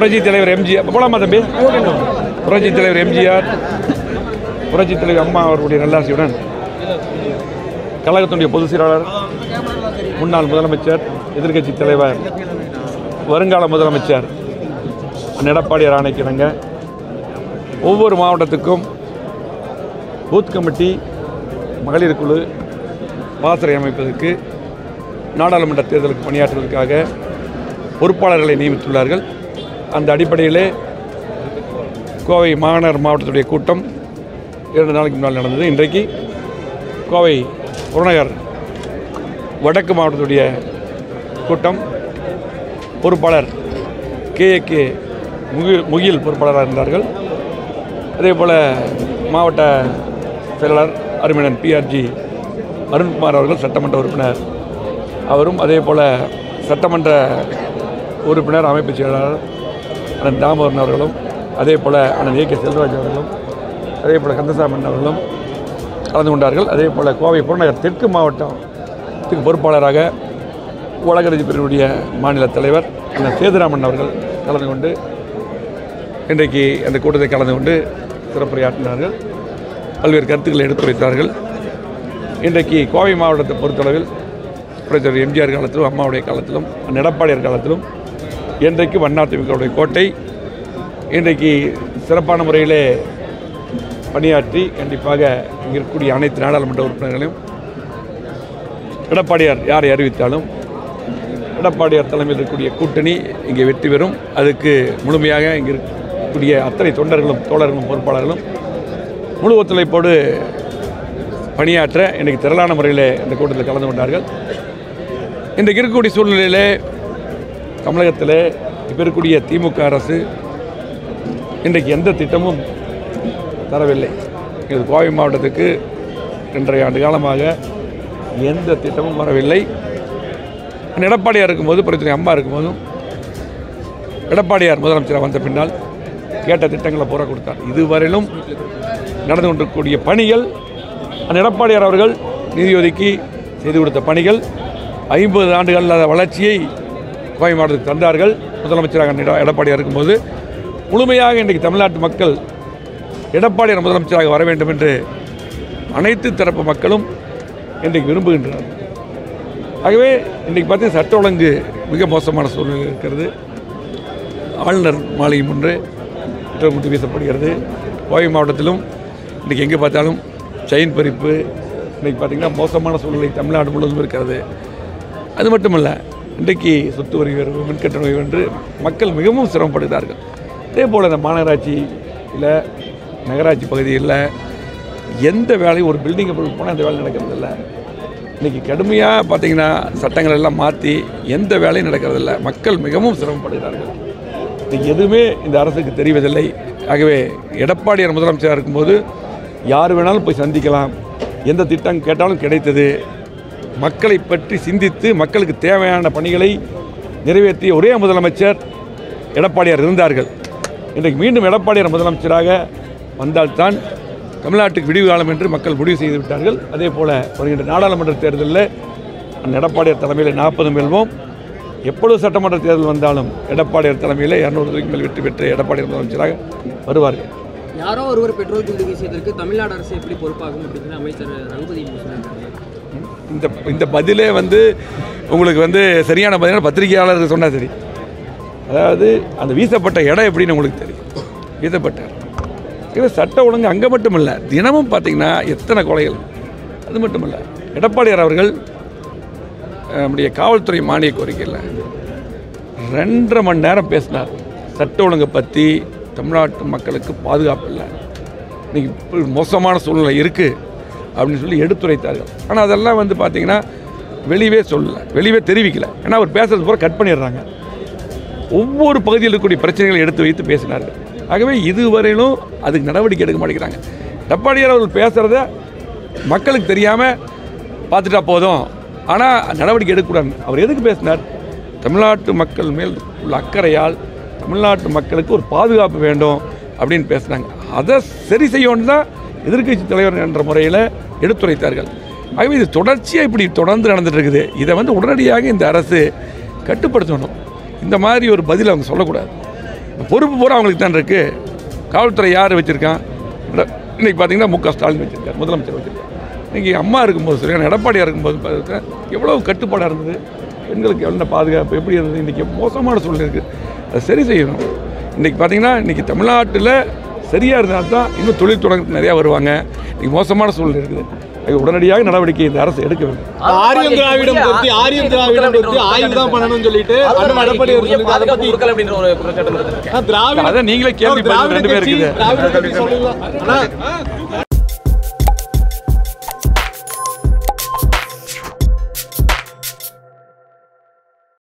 புரட்சி தலைவர் எம்ஜிஆர் போலாமா தம்பி புரட்சி தலைவர் எம்ஜிஆர் புரட்சி தலைவர் அம்மா அவர்களுடைய நல்லாசியுடன் கழகத்தினுடைய பொதுச் செயலாளர் முன்னாள் முதலமைச்சர் எதிர்க்கட்சி தலைவர் வருங்கால முதலமைச்சர் எடப்பாடியார் ஆணைக்கிணங்க ஒவ்வொரு மாவட்டத்துக்கும் பூத் கமிட்டி மகளிர் குழு பாசறை அமைப்பதற்கு நாடாளுமன்ற தேர்தலுக்கு பணியாற்றுவதற்காக பொறுப்பாளர்களை நியமித்துள்ளார்கள் அந்த அடிப்படையிலே கோவை மாநகர் மாவட்டத்துடைய கூட்டம் இரண்டு நாளைக்கு முன்னால் நடந்தது இன்றைக்கு கோவை புறநகர் வடக்கு மாவட்டத்துடைய கூட்டம் பொறுப்பாளர் கே ஏ கே முகில் முகில் பொறுப்பாளராக இருந்தார்கள் அதே போல் மாவட்ட செயலாளர் அருமையன் பிஆர்ஜி அருண்குமார் அவர்கள் சட்டமன்ற உறுப்பினர் அவரும் அதே போல் சட்டமன்ற உறுப்பினர் அமைப்பு செயலாளர் அண்ணன் தாமோதரன் அவர்களும் அதே போல் அண்ணன் ஏ கே செல்வராஜ் அவர்களும் அதே போல் கந்தசாமன் அவர்களும் கலந்து கொண்டார்கள் அதே போல் கோவை புறநகர் தெற்கு மாவட்டத்துக்கு பொறுப்பாளராக உலகரஜி பிரிவுடைய மாநில தலைவர் அண்ணன் சேதுராமன் அவர்கள் கலந்து கொண்டு இன்றைக்கு அந்த கூட்டத்தை கலந்து கொண்டு சிறப்புரையாற்றினார்கள் பல்வேறு கருத்துக்களை எடுத்துரைத்தார்கள் இன்றைக்கு கோவை மாவட்டத்தை பொறுத்தளவில் புரட்சித்தலைவர் எம்ஜிஆர் காலத்திலும் அம்மாவுடைய காலத்திலும் அண்ணன் எடப்பாடியார் காலத்திலும் இன்றைக்கு அதிமுகவுடைய கோட்டை இன்றைக்கு சிறப்பான முறையிலே பணியாற்றி கண்டிப்பாக இங்கே இருக்கக்கூடிய அனைத்து நாடாளுமன்ற உறுப்பினர்களையும் எடப்பாடியார் யாரை அறிவித்தாலும் எடப்பாடியார் தலைமையில் இருக்கக்கூடிய கூட்டணி இங்கே வெற்றி பெறும் அதுக்கு முழுமையாக இங்கே இருக்கக்கூடிய அத்தனை தொண்டர்களும் தோழர்களும் பொறுப்பாளர்களும் முழு ஒத்துழைப்போடு பணியாற்ற இன்றைக்கு திரளான முறையில் இந்த கூட்டத்தில் கலந்து கொண்டார்கள் இன்றைக்கு இருக்கக்கூடிய சூழ்நிலையிலே தமிழகத்தில் இப்போ இருக்கக்கூடிய திமுக அரசு இன்றைக்கு எந்த திட்டமும் தரவில்லை இது கோவை மாவட்டத்துக்கு ரெண்டரை ஆண்டு காலமாக எந்த திட்டமும் வரவில்லை அண்ணன் எடப்பாடியார் இருக்கும்போது பிரச்சனை அம்மா இருக்கும்போதும் எடப்பாடியார் முதலமைச்சராக வந்த பின்னால் கேட்ட திட்டங்களை பூரா கொடுத்தார் இதுவரையிலும் நடந்து கொண்டிருக்கக்கூடிய பணிகள் அண்ணன் எடப்பாடியார் அவர்கள் நிதி ஒதுக்கி செய்து கொடுத்த பணிகள் ஐம்பது ஆண்டுகள் இல்லாத வளர்ச்சியை கோவை மாவட்டத்துக்கு தந்தார்கள் முதலமைச்சராக அண்ணன் எட- எடப்பாடியார் இருக்கும்போது முழுமையாக இன்றைக்கு தமிழ்நாட்டு மக்கள் எடப்பாடியார் முதலமைச்சராக வர வேண்டும் என்று அனைத்து தரப்பு மக்களும் இன்றைக்கு விரும்புகின்றனர் ஆகவே இன்றைக்கு பார்த்தீங்கன்னா சட்ட ஒழுங்கு மிக மோசமான சூழ்நிலை இருக்கிறது ஆளுநர் மாளிகை முன்று குற்றமுட்டு வீசப்படுகிறது கோவை மாவட்டத்திலும் இன்றைக்கி எங்கே பார்த்தாலும் செயின் பறிப்பு இன்றைக்கி பார்த்திங்கன்னா மோசமான சூழ்நிலை தமிழ்நாடு முழுவதும் இருக்கிறது அது மட்டுமல்ல இன்றைக்கு சொத்து வரி உயர்வு மின்கட்டண உயர்வு என்று மக்கள் மிகவும் சிரமப்படுகிறார்கள் அதே போல் இந்த மாநகராட்சியில் நகராட்சி பகுதியில் எந்த வேலையும் ஒரு பில்டிங்கை போனால் அந்த வேலை நடக்கிறதில்ல இன்றைக்கி கடுமையாக பார்த்தீங்கன்னா சட்டங்கள் எல்லாம் மாற்றி எந்த வேலையும் நடக்கிறதில்ல மக்கள் மிகவும் சிரமப்படுகிறார்கள் இன்னைக்கு எதுவுமே இந்த அரசுக்கு தெரிவதில்லை ஆகவே எடப்பாடியார் முதலமைச்சராக இருக்கும்போது யார் வேணாலும் போய் சந்திக்கலாம் எந்த திட்டம் கேட்டாலும் கிடைத்தது மக்களை பற்றி சிந்தித்து மக்களுக்கு தேவையான பணிகளை நிறைவேற்றிய ஒரே முதலமைச்சர் எடப்பாடியார் இருந்தார்கள் இன்றைக்கு மீண்டும் எடப்பாடியார் முதலமைச்சராக வந்தால்தான் தமிழ்நாட்டுக்கு விடிவு காலம் என்று மக்கள் முடிவு செய்து விட்டார்கள் அதே போல் வருகின்ற நாடாளுமன்ற தேர்தலில் அண்ணன் எடப்பாடியார் தலைமையில் நாற்பது வெல்வோம் எப்பொழுது சட்டமன்ற தேர்தல் வந்தாலும் எடப்பாடியார் தலைமையில் இரநூறுக்கு மேல் வெற்றி பெற்று எடப்பாடியார் முதலமைச்சராக வருவார்கள் யாரோ ஒருவர் பெட்ரோல் குண்டு வீசியதற்கு தமிழ்நாடு அரசு எப்படி பொறுப்பாகும் அப்படின்னு அமைச்சர் ரகுபதி சொன்னாங்க இந்த இந்த பதிலே வந்து உங்களுக்கு வந்து சரியான பதிலாக பத்திரிகையாளருக்கு சொன்னால் சரி அதாவது அந்த வீசப்பட்ட இடம் எப்படின்னு உங்களுக்கு தெரியும் வீசப்பட்டார் இது சட்ட ஒழுங்கு அங்கே மட்டும் இல்லை தினமும் பார்த்தீங்கன்னா எத்தனை கொலைகள் அது மட்டும் இல்லை எடப்பாடியார் அவர்கள் அஹ், நம்முடைய காவல்துறை மானிய கோரிக்கையில் ரெண்டரை மணி நேரம் பேசினார் சட்ட ஒழுங்கை பற்றி தமிழ்நாட்டு மக்களுக்கு பாதுகாப்பு இல்லை இன்னைக்கு இப்படி மோசமான சூழ்நிலை இருக்குது அப்படின்னு சொல்லி எடுத்துரைத்தார்கள் ஆனால் அதெல்லாம் வந்து பார்த்தீங்கன்னா வெளியவே சொல்லலை வெளியவே தெரிவிக்கல ஏன்னா அவர் பேசுறது பூரா கட் பண்ணிடுறாங்க ஒவ்வொரு பகுதியில் இருக்கக்கூடிய பிரச்சனைகளை எடுத்து வைத்து பேசினார்கள் ஆகவே இதுவரையிலும் அதுக்கு நடவடிக்கை எடுக்க மாட்டேங்கிறாங்க எடப்பாடியார் அவர்கள் பேசுகிறத மக்களுக்கு தெரியாமல் பார்த்துட்டா போதும் ஆனால் நடவடிக்கை எடுக்கக்கூடாது அவர் எதுக்கு பேசினார் தமிழ்நாட்டு மக்கள் மேல் உள்ள அக்கறையால் தமிழ்நாட்டு மக்களுக்கு ஒரு பாதுகாப்பு வேண்டும் அப்படின்னு பேசினாங்க அதை சரி செய்யணும் தான் எதிர்க்கட்சி தலைவர் என்ற முறையில் எடுத்துரைத்தார்கள் ஆகவே இது தொடர்ச்சியாக இப்படி தொடர்ந்து நடந்துட்டு இருக்குது இதை வந்து உடனடியாக இந்த அரசு கட்டுப்படுத்தணும் இந்த மாதிரி ஒரு பதில் அவங்க சொல்லக்கூடாது பொறுப்பு பூரா அவங்களுக்கு தான் இருக்குது காவல்துறை யார் வச்சுருக்கான் இன்னைக்கு பார்த்தீங்கன்னா மு க ஸ்டாலின் வச்சுருக்கார் முதலமைச்சர் வச்சுருக்கார் இன்னைக்கு அம்மா இருக்கும்போது சரியான எடப்பாடியாக இருக்கும்போது பார்த்தா எவ்வளோ கட்டுப்பாடாக இருந்தது பெண்களுக்கு என்ன பாதுகாப்பு எப்படி இருந்தது இன்றைக்கி மோசமான சூழ்நிலை இருக்குது அதை சரி செய்யணும் இன்றைக்கி பார்த்தீங்கன்னா இன்றைக்கி தமிழ்நாட்டில் சரியாக இருந்தால் தான் இன்னும் தொழில் தொடங்க நிறையா வருவாங்க இன்றைக்கி மோசமான சூழ்நிலை இருக்குது அது உடனடியாக நடவடிக்கை இந்த அரசு எடுக்க வேண்டும் ஆரியம் திராவிடம் பத்தி ஆரியம் திராவிடம் பத்தி ஆய்வு தான் பண்ணணும்னு சொல்லிட்டு அண்ணன் எடப்பாடி அவர் சொல்லிட்டு அதை பத்தி கொடுக்கல அப்படின்ற ஒரு குற்றச்சாட்டு வருது ஆ, திராவிட அதை நீங்களே கேள்வி திராவிட ரெண்டு பேர் கட்சி, இருக்குது திராவிட கட்சி சொல்லலாம். அண்ணா,